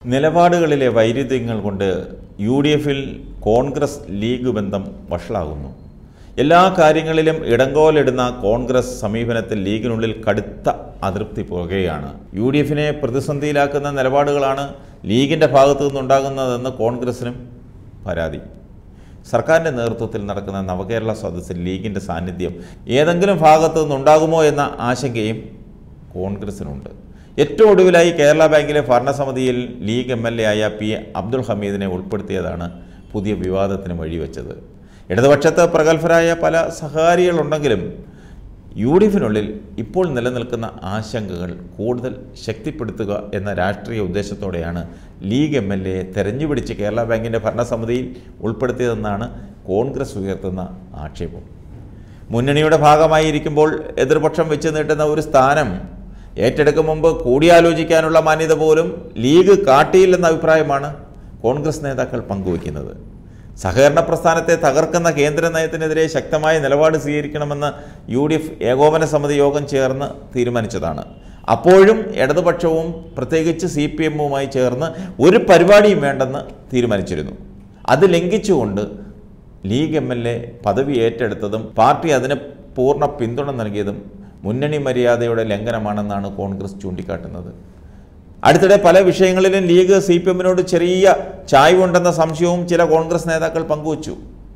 നിലപാടുകളിലെ വൈരുദ്ധ്യങ്ങൾ കൊണ്ട് U D എഫിൽ കോൺഗ്രസ് ലീഗ് ബന്ധം വഷളാകുന്നു എല്ലാ കാര്യങ്ങളിലും ഇടങ്കോലിടുന്ന കോൺഗ്രസ് സമീപനത്തിൽ ലീഗിനുള്ളിൽ കടുത്ത അതൃപ്തി പോകുകയാണ് യു ഡി എഫിനെ പ്രതിസന്ധിയിലാക്കുന്ന നിലപാടുകളാണ് ലീഗിൻ്റെ ഭാഗത്തു നിന്നുണ്ടാകുന്നതെന്ന് കോൺഗ്രസിനും പരാതി സർക്കാരിൻ്റെ നേതൃത്വത്തിൽ നടക്കുന്ന നവകേരള സദസ്സിൽ ലീഗിൻ്റെ സാന്നിധ്യം ഏതെങ്കിലും ഭാഗത്തു നിന്നുണ്ടാകുമോ എന്ന ആശങ്കയും കോൺഗ്രസിനുണ്ട് ഏറ്റവും ഒടുവിലായി കേരള ബാങ്കിലെ ഭരണസമിതിയിൽ ലീഗ് എം എൽ എ ആയ പി അബ്ദുൾ ഹമീദിനെ ഉൾപ്പെടുത്തിയതാണ് പുതിയ വിവാദത്തിന് വഴിവെച്ചത് ഇടതുപക്ഷത്ത് പ്രഗത്ഭരായ പല സഹകാരികളുണ്ടെങ്കിലും യു ഡി എഫിനുള്ളിൽ ഇപ്പോൾ നിലനിൽക്കുന്ന ആശങ്കകൾ കൂടുതൽ ശക്തിപ്പെടുത്തുക എന്ന രാഷ്ട്രീയ ഉദ്ദേശത്തോടെയാണ് ലീഗ് എം എൽ എയെ തെരഞ്ഞുപിടിച്ച് കേരള ബാങ്കിൻ്റെ ഭരണസമിതിയിൽ ഉൾപ്പെടുത്തിയതെന്നാണ് കോൺഗ്രസ് ഉയർത്തുന്ന ആക്ഷേപം മുന്നണിയുടെ ഭാഗമായിരിക്കുമ്പോൾ എതിർപക്ഷം വെച്ച് നീട്ടുന്ന ഒരു സ്ഥാനം ഏറ്റെടുക്കും മുമ്പ് കൂടിയാലോചിക്കാനുള്ള മാന്യത പോലും ലീഗ് കാട്ടിയില്ലെന്ന അഭിപ്രായമാണ് കോൺഗ്രസ് നേതാക്കൾ പങ്കുവയ്ക്കുന്നത് സഹകരണ പ്രസ്ഥാനത്തെ തകർക്കുന്ന കേന്ദ്ര നയത്തിനെതിരെ ശക്തമായ നിലപാട് സ്വീകരിക്കണമെന്ന് യു ഡി എഫ് ഏകോപന സമിതി യോഗം ചേർന്ന് തീരുമാനിച്ചതാണ് അപ്പോഴും ഇടതുപക്ഷവും പ്രത്യേകിച്ച് സി പി എമ്മുമായി ചേർന്ന് ഒരു പരിപാടിയും വേണ്ടെന്ന് തീരുമാനിച്ചിരുന്നു അത് ലംഘിച്ചുകൊണ്ട് ലീഗ് എം എൽ എ പദവി ഏറ്റെടുത്തതും പാർട്ടി അതിന് പൂർണ്ണ പിന്തുണ നൽകിയതും മുന്നണി മര്യാദയുടെ ലംഘനമാണെന്നാണ് കോൺഗ്രസ് ചൂണ്ടിക്കാട്ടുന്നത് അടുത്തിടെ പല വിഷയങ്ങളിലും ലീഗ് സി പി എമ്മിനോട് ചെറിയ ചായ്വുണ്ടെന്ന സംശയവും ചില കോൺഗ്രസ് നേതാക്കൾ പങ്കുവച്ചു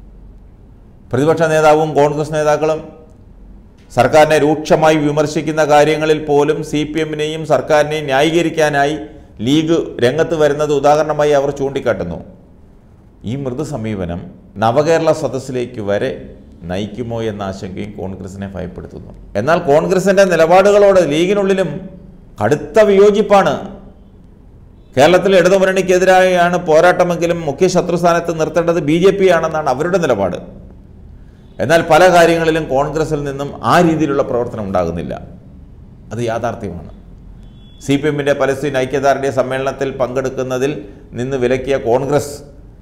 പ്രതിപക്ഷ നേതാവും കോൺഗ്രസ് നേതാക്കളും സർക്കാരിനെ രൂക്ഷമായി വിമർശിക്കുന്ന കാര്യങ്ങളിൽ പോലും സി പി എമ്മിനെയും സർക്കാരിനെയും ന്യായീകരിക്കാനായി ലീഗ് രംഗത്ത് വരുന്നത് ഉദാഹരണമായി അവർ ചൂണ്ടിക്കാട്ടുന്നു ഈ മൃദു സമീപനം നവകേരള സദസ്സിലേക്ക് വരെ നയിക്കുമോ എന്ന ആശങ്കയും കോൺഗ്രസിനെ ഭയപ്പെടുത്തുന്നു എന്നാൽ കോൺഗ്രസിൻ്റെ നിലപാടുകളോട് ലീഗിനുള്ളിലും കടുത്ത വിയോജിപ്പാണ് കേരളത്തിൽ ഇടതുമുന്നണിക്കെതിരായാണ് പോരാട്ടമെങ്കിലും മുഖ്യ ശത്രുസ്ഥാനത്ത് നിർത്തേണ്ടത് ബി ജെ പി ആണെന്നാണ് അവരുടെ നിലപാട് എന്നാൽ പല കാര്യങ്ങളിലും കോൺഗ്രസിൽ നിന്നും ആ രീതിയിലുള്ള പ്രവർത്തനം ഉണ്ടാകുന്നില്ല അത് യാഥാർത്ഥ്യമാണ് സി പി എമ്മിൻ്റെ പലസ്തീൻ ഐക്യദാർഢ്യ സമ്മേളനത്തിൽ പങ്കെടുക്കുന്നതിൽ നിന്ന് വിലക്കിയ കോൺഗ്രസ്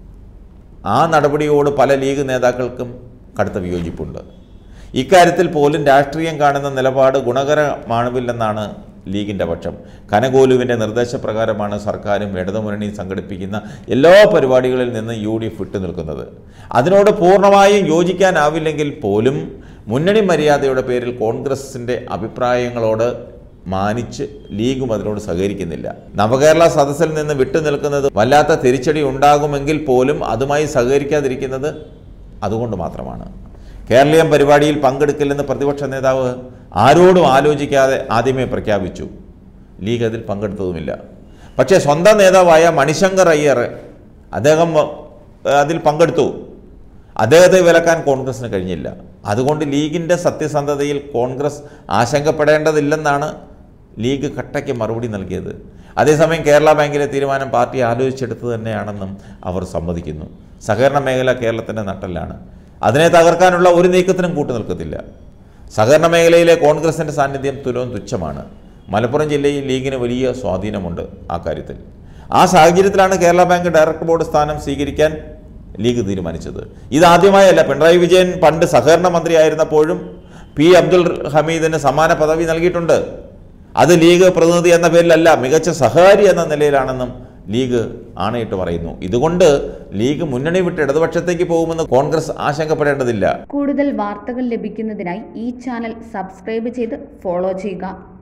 ആ നടപടിയോട് പല ലീഗ് നേതാക്കൾക്കും കടുത്ത വിയോജിപ്പുണ്ട് ഇക്കാര്യത്തിൽ പോലും രാഷ്ട്രീയം കാണുന്ന നിലപാട് ഗുണകരമാണില്ലെന്നാണ് ലീഗിൻ്റെ പക്ഷം കനകോലുവിൻ്റെ നിർദ്ദേശപ്രകാരമാണ് സർക്കാരും ഇടതുമുന്നണിയും സംഘടിപ്പിക്കുന്ന എല്ലാ പരിപാടികളിൽ നിന്ന് യു ഡി എഫ് വിട്ടുനിൽക്കുന്നത് അതിനോട് പൂർണ്ണമായും യോജിക്കാനാവില്ലെങ്കിൽ പോലും മുന്നണി മര്യാദയുടെ പേരിൽ കോൺഗ്രസിൻ്റെ അഭിപ്രായങ്ങളോട് മാനിച്ച് ലീഗും അതിനോട് സഹകരിക്കുന്നില്ല നവകേരള സദസ്സിൽ നിന്ന് വിട്ടുനിൽക്കുന്നത് വല്ലാത്ത തിരിച്ചടി ഉണ്ടാകുമെങ്കിൽ പോലും അതുമായി സഹകരിക്കാതിരിക്കുന്നത് അതുകൊണ്ട് മാത്രമാണ് കേരളീയം പരിപാടിയിൽ പങ്കെടുക്കില്ലെന്ന് പ്രതിപക്ഷ നേതാവ് ആരോടും ആലോചിക്കാതെ ആദ്യമേ പ്രഖ്യാപിച്ചു ലീഗ് അതിൽ പങ്കെടുത്തതുമില്ല പക്ഷേ സ്വന്തം നേതാവായ മണിശങ്കർ അയ്യർ അദ്ദേഹം അതിൽ പങ്കെടുത്തു അദ്ദേഹത്തെ വിലക്കാൻ കോൺഗ്രസിന് കഴിഞ്ഞില്ല അതുകൊണ്ട് ലീഗിൻ്റെ സത്യസന്ധതയിൽ കോൺഗ്രസ് ആശങ്കപ്പെടേണ്ടതില്ലെന്നാണ് ലീഗ് കട്ടയ്ക്ക് മറുപടി നൽകിയത് അതേസമയം കേരള ബാങ്കിലെ തീരുമാനം പാർട്ടി ആലോചിച്ചെടുത്ത് തന്നെയാണെന്നും അവർ സമ്മതിക്കുന്നു സഹകരണ മേഖല കേരളത്തിൻ്റെ നട്ടലാണ് അതിനെ തകർക്കാനുള്ള ഒരു നീക്കത്തിനും കൂട്ടുനിൽക്കത്തില്ല സഹകരണ മേഖലയിലെ കോൺഗ്രസിൻ്റെ സാന്നിധ്യം തുലവും തുച്ഛമാണ് മലപ്പുറം ജില്ലയിൽ ലീഗിന് വലിയ സ്വാധീനമുണ്ട് ആ കാര്യത്തിൽ ആ സാഹചര്യത്തിലാണ് കേരള ബാങ്ക് ഡയറക്ടർ ബോർഡ് സ്ഥാനം സ്വീകരിക്കാൻ ലീഗ് തീരുമാനിച്ചത് ഇതാദ്യമായല്ല പിണറായി വിജയൻ പണ്ട് സഹകരണ മന്ത്രിയായിരുന്നപ്പോഴും പി അബ്ദുൾ ഹമീദിന് സമാന പദവി നൽകിയിട്ടുണ്ട് അത് ലീഗ് പ്രതിനിധി എന്ന പേരിലല്ല മികച്ച സഹകാരി എന്ന നിലയിലാണെന്നും ലീഗ് ആണയിട്ട് പറയുന്നു ഇതുകൊണ്ട് ലീഗ് മുന്നണി വിട്ട് ഇടതുപക്ഷത്തേക്ക് പോകുമെന്ന് കോൺഗ്രസ് ആശങ്കപ്പെടേണ്ടതില്ല കൂടുതൽ വാർത്തകൾ ലഭിക്കുന്നതിനായി ഈ ചാനൽ സബ്സ്ക്രൈബ് ചെയ്ത് ഫോളോ ചെയ്യുക